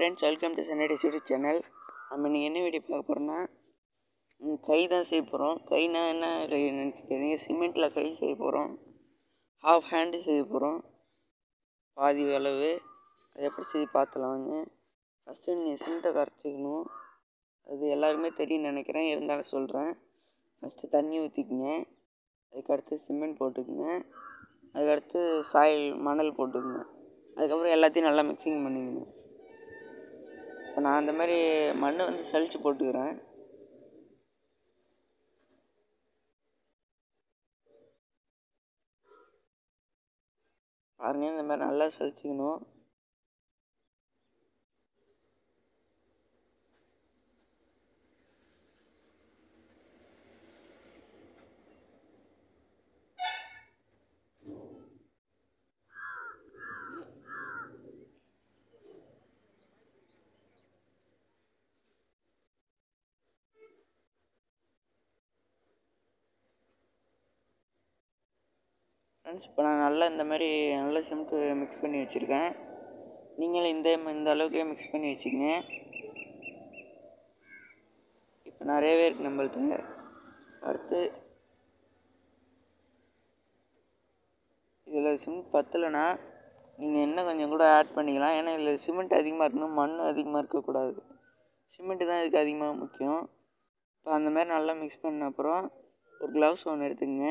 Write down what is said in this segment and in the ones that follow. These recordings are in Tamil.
friends welcome to Sunny Days YouTube channel நம்ம இன்றைக்கி என்ன வீடியோ பார்க்க போகிறோம்னா ம், கை தான் செய்ய போகிறோம் கைனா என்ன நினச்சிக்காதீங்க சிமெண்ட்டில் கை செய்ய போகிறோம் ஹாஃப் ஹேண்டு செய்ய போகிறோம் பாதி அளவு அது எப்படி செய்ய பார்த்துலாம் வாங்க ஃபஸ்ட்டு நீங்கள் சிமெண்ட்டை கரைச்சிக்கணும் அது எல்லாருக்குமே தெரியும்னு நினைக்கிறேன் இருந்தாலும் சொல்கிறேன் ஃபஸ்ட்டு தண்ணி ஊற்றிக்குங்க அதுக்கடுத்து சிமெண்ட் போட்டுக்குங்க அதுக்கடுத்து சாயில் மணல் போட்டுக்குங்க அதுக்கப்புறம் எல்லாத்தையும் நல்லா மிக்சிங் பண்ணிக்கணும் இப்போ நான் அந்த மாதிரி மண் வந்து சலிச்சு போட்டுக்கிறேன் பாருங்க இந்த மாதிரி நல்லா சலிச்சுக்கணும் ஃப்ரெண்ட்ஸ் இப்போ நான் நல்லா இந்த மாதிரி நல்லா சிமெண்ட்டு மிக்ஸ் பண்ணி வச்சுருக்கேன் நீங்களும் இந்த இந்த அளவுக்கே மிக்ஸ் பண்ணி வச்சுக்கங்க இப்போ நிறையவே இருக்குது நம்மள்ட்ட அடுத்து இதில் சிமெண்ட் பத்தலைன்னா நீங்கள் இன்னும் கொஞ்சம் கூட ஆட் பண்ணிக்கலாம் ஏன்னா இதில் சிமெண்ட் அதிகமாக இருக்கணும் மண் அதிகமாக இருக்கக்கூடாது சிமெண்ட்டு தான் இதுக்கு அதிகமாக முக்கியம் இப்போ அந்த மாதிரி நல்லா மிக்ஸ் பண்ண அப்புறம் ஒரு க்ளவுஸ் ஒன்று எடுத்துக்கங்க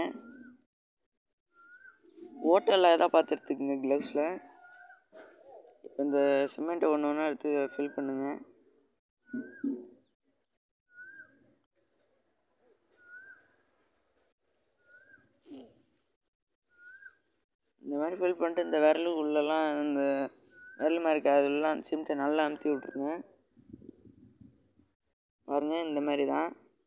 ஓட்டலில் எதாவது பார்த்து எடுத்துக்கங்க க்ளவுஸில் இப்போ இந்த சிமெண்ட்டை ஒன்று ஒன்றா எடுத்து ஃபில் பண்ணுங்க இந்த மாதிரி ஃபில் பண்ணிட்டு இந்த விரலு உள்ளெல்லாம் இந்த விரல் மாதிரி இருக்க அதெல்லாம் சிமெண்ட்டை நல்லா அமுத்தி விட்ருங்க பாருங்கள் இந்த மாதிரி தான்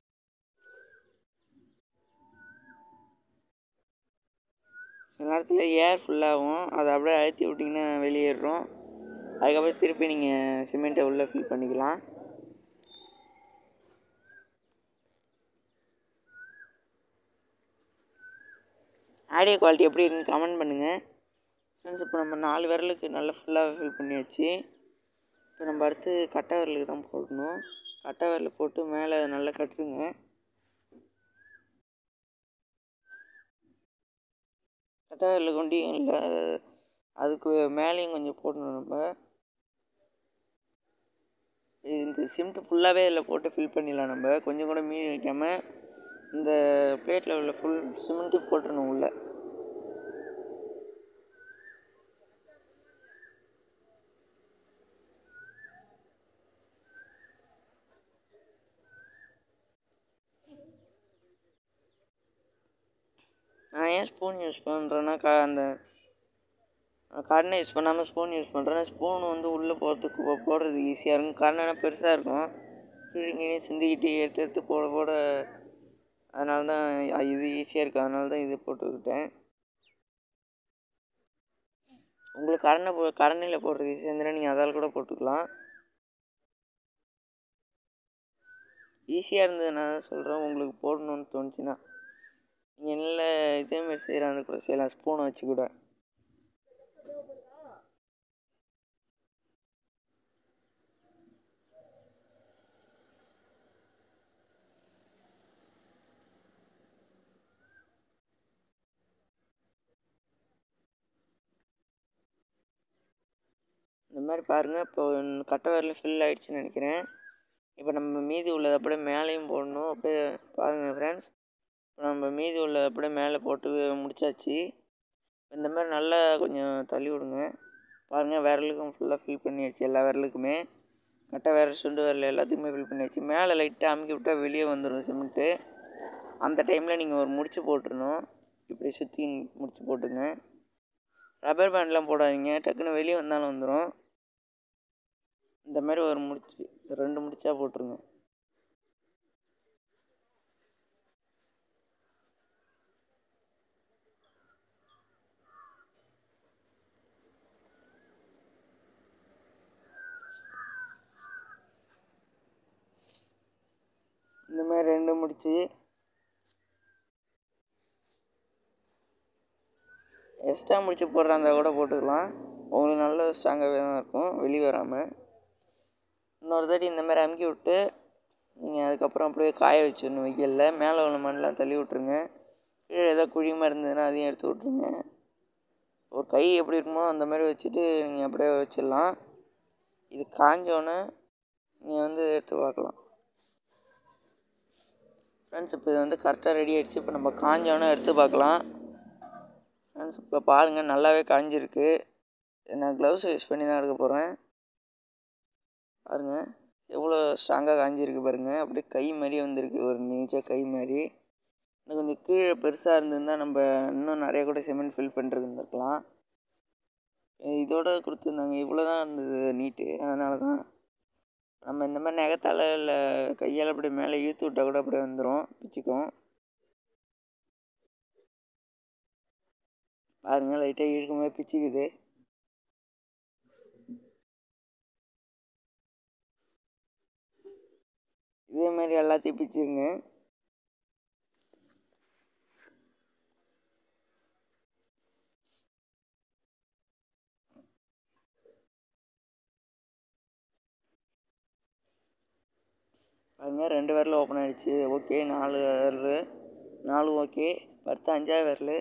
சில நேரத்தில் ஏர் ஃபுல்லாகும் அதை அப்படியே அழுத்தி விட்டிங்கன்னா வெளியேறும் அதுக்கப்புறம் திருப்பி நீங்கள் சிமெண்ட்டை உள்ளே ஃபில் பண்ணிக்கலாம் ஆடியோ குவாலிட்டி எப்படி இருக்குன்னு கமெண்ட் பண்ணுங்கள் ஃப்ரெண்ட்ஸ் இப்போ நம்ம நாலு விரலுக்கு நல்லா ஃபுல்லாக ஃபில் பண்ணியாச்சு இப்போ நம்ம அடுத்து கட்டை விரலுக்கு தான் போடணும் கட்டை விரல் போட்டு மேலே நல்லா கட்டுருங்க கட்டை விரல் கொண்டியும் இல்லை அதுக்கு மேலேயும் கொஞ்சம் போடணும் நம்ம இது இந்த சிமெண்ட் ஃபுல்லாகவே இதில் போட்டு ஃபில் பண்ணிடலாம் நம்ம கொஞ்சம் கூட மீதி வைக்காமல் இந்த பிளேட்டில் உள்ள ஃபுல் சிமெண்ட்டு போட்டுடணும் உள்ள நான் ஏன் ஸ்பூன் யூஸ் பண்ணுறேன்னா க அந்த கரணை யூஸ் பண்ணாமல் ஸ்பூன் யூஸ் பண்ணுறேன் ஸ்பூன் வந்து உள்ளே போகிறதுக்கு போ- போடுறதுக்கு ஈஸியாக இருக்கும் கரணைனா பெருசாக இருக்கும் கீழே சிந்திக்கிட்டு எடுத்து எடுத்து போட போட அதனால தான் இது ஈஸியாக இருக்குது அதனால தான் இது போட்டுக்கிட்டேன் உங்களுக்கு கரணை போ கரணையில் போடுறது ஈஸியாக இருந்ததுன்னா நீங்கள் அதால் கூட போட்டுக்கலாம் ஈஸியாக இருந்ததுன்னா சொல்கிறேன் உங்களுக்கு போடணும்னு தோணுச்சுன்னா நீங்கள் நல்ல இதேமாரி செய்கிறாங்க கூட செய்யலாம் ஸ்பூனை வச்சு கூட இந்த மாதிரி பாருங்கள் இப்போ கட்டை விரல் ஃபில் ஆயிடுச்சுன்னு நினைக்கிறேன் இப்போ நம்ம மீதி உள்ளதை அப்படியே மேலேயும் போடணும் அப்படியே பாருங்கள் ஃப்ரெண்ட்ஸ் இப்போ நம்ம மீதி உள்ளதை அப்படியே மேலே போட்டு முடிச்சாச்சு இந்த மாதிரி நல்லா கொஞ்சம் தள்ளி விடுங்க பாருங்கள் விரலுக்கும் ஃபுல்லாக ஃபில் பண்ணியாச்சு எல்லா விரலுக்குமே கட்டை விரல் சுண்டு விரல் எல்லாத்துக்குமே ஃபில் பண்ணியாச்சு மேலே லைட்டாக அமுக்கி விட்டால் வெளியே வந்துடும் சிமெண்ட்டு அந்த டைமில் நீங்கள் ஒரு முடிச்சு போட்டுருணும் இப்படி சுற்றி முடிச்சு போட்டுங்க ரப்பர் பேண்ட்லாம் போடாதீங்க டக்குன்னு வெளியே வந்தாலும் வந்துடும் இந்த மாதிரி ஒரு முடிச்சு ரெண்டு முடிச்சா போட்டுருங்க இந்த மாதிரி ரெண்டு முடிச்சு எக்ஸ்ட்ரா முடிச்சு போடுறா இருந்தால் கூட போட்டுக்கலாம் உங்களுக்கு நல்ல ஸ்ட்ராங்காகவே தான் இருக்கும் வெளியே வராமல் இன்னொரு தாட்டி இந்த மாதிரி அமுக்கி விட்டு நீங்கள் அதுக்கப்புறம் அப்படியே காய வச்சிடணும் வெயிலில் மேலே உள்ள மண்ணெலாம் தள்ளி விட்ருங்க கீழே ஏதோ குழிமா இருந்ததுன்னா அதையும் எடுத்து விட்ருங்க ஒரு கை எப்படி இருக்குமோ அந்த மாதிரி வச்சுட்டு நீங்கள் அப்படியே வச்சிடலாம் இது காஞ்சோன்னே நீங்கள் வந்து எடுத்து பார்க்கலாம் ஃப்ரெண்ட்ஸ் இப்போ இது வந்து கரெக்டாக ரெடி ஆகிடுச்சு இப்போ நம்ம காஞ்சோன்னே எடுத்து பார்க்கலாம் ஃப்ரெண்ட்ஸ் இப்போ பாருங்கள் நல்லாவே காஞ்சிருக்கு நான் க்ளவுஸ் யூஸ் பண்ணி தான் எடுக்க போகிறேன் பாருங்கள் எவ்வளோ ஸ்ட்ராங்காக காஞ்சிருக்கு பாருங்கள் அப்படியே கை மாதிரி வந்திருக்கு ஒரு நீச்சல் கை மாதிரி இன்னும் கொஞ்சம் கீழே பெருசாக இருந்திருந்தால் நம்ம இன்னும் நிறைய கூட சிமெண்ட் ஃபில் பண்ணுறது இருந்திருக்கலாம் இதோட கொடுத்துருந்தாங்க இவ்வளோ தான் இருந்தது நீட்டு அதனால தான் நம்ம இந்த மாதிரி நகத்தால் இல்லை கையால் அப்படி மேலே இழுத்து விட்டால் கூட அப்படியே வந்துடும் பிச்சுக்கும் பாருங்கள் லைட்டாக இழுக்கும் போது பிச்சுக்குது இதே மாதிரி எல்லாத்தையும் பிச்சுருங்க பாருங்க ரெண்டு விரல் ஓப்பன் ஆகிடுச்சு ஓகே நாலு விரல் நாலு ஓகே பத்து அஞ்சாவது விரல்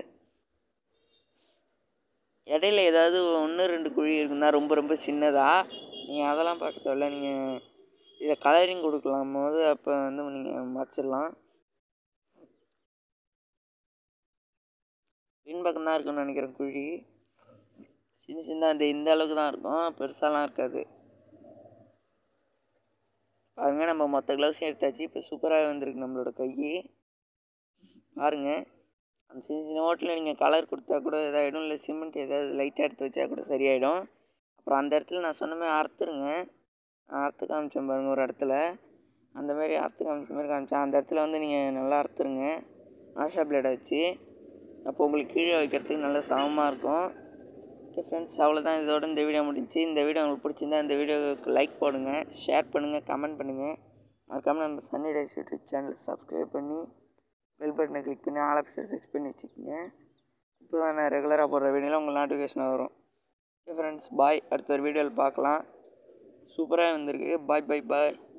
இடையில ஏதாவது ஒன்று ரெண்டு குழி இருக்குன்னா ரொம்ப ரொம்ப சின்னதாக நீங்கள் அதெல்லாம் பார்க்க தேவையில்ல நீங்கள் இதில் கலரிங் கொடுக்கலாம் போது அப்போ வந்து நீங்கள் மறைச்சிடலாம் பின்பக்கம் தான் இருக்குன்னு நினைக்கிறேன் குழி சின்ன சின்ன அந்த இந்த அளவுக்கு தான் இருக்கும் பெருசாலாம் இருக்காது பாருங்கள் நம்ம மொத்த க்ளவுஸையும் எடுத்தாச்சு இப்போ சூப்பராக வந்திருக்கு நம்மளோட கை பாருங்கள் அந்த சின்ன சின்ன ஓட்டில் நீங்கள் கலர் கொடுத்தா கூட இதாகிடும் இல்லை சிமெண்ட் ஏதாவது லைட்டாக எடுத்து வச்சா கூட சரியாயிடும் அப்புறம் அந்த இடத்துல நான் சொன்ன மாதிரி அறுத்துருங்க நான் அறுத்து காமிச்சேன் பாருங்கள் ஒரு இடத்துல அந்த மாதிரி அறுத்து காமிச்ச மாதிரி காமிச்சேன் அந்த இடத்துல வந்து நீங்கள் நல்லா அறுத்துருங்க ஆஷா பிளேடை வச்சு அப்போ உங்களுக்கு கீழே வைக்கிறதுக்கு நல்லா சமமாக இருக்கும் ஓகே ஃப்ரெண்ட்ஸ் அவ்வளோதான் இதோட இந்த வீடியோ முடிஞ்சு இந்த வீடியோ உங்களுக்கு பிடிச்சிருந்தா இந்த வீடியோவுக்கு லைக் போடுங்க ஷேர் பண்ணுங்கள் கமெண்ட் பண்ணுங்கள் மறக்காமல் நம்ம சன்னி டேஸ் யூடியூப் சேனலை சப்ஸ்கிரைப் பண்ணி பெல் பட்டனை கிளிக் பண்ணி ஆல் ஆப்ஷன் ஃபிக்ஸ் பண்ணி வச்சுக்கோங்க இப்போ தான் நான் ரெகுலராக போடுற வீடியோவில் உங்களுக்கு நோட்டிஃபிகேஷன் வரும் ஓகே ஃப்ரெண்ட்ஸ் பாய் அடுத்த ஒரு வீடியோவில் பார்க்கலாம் சூப்பராக வந்திருக்கு பாய் பாய் பாய்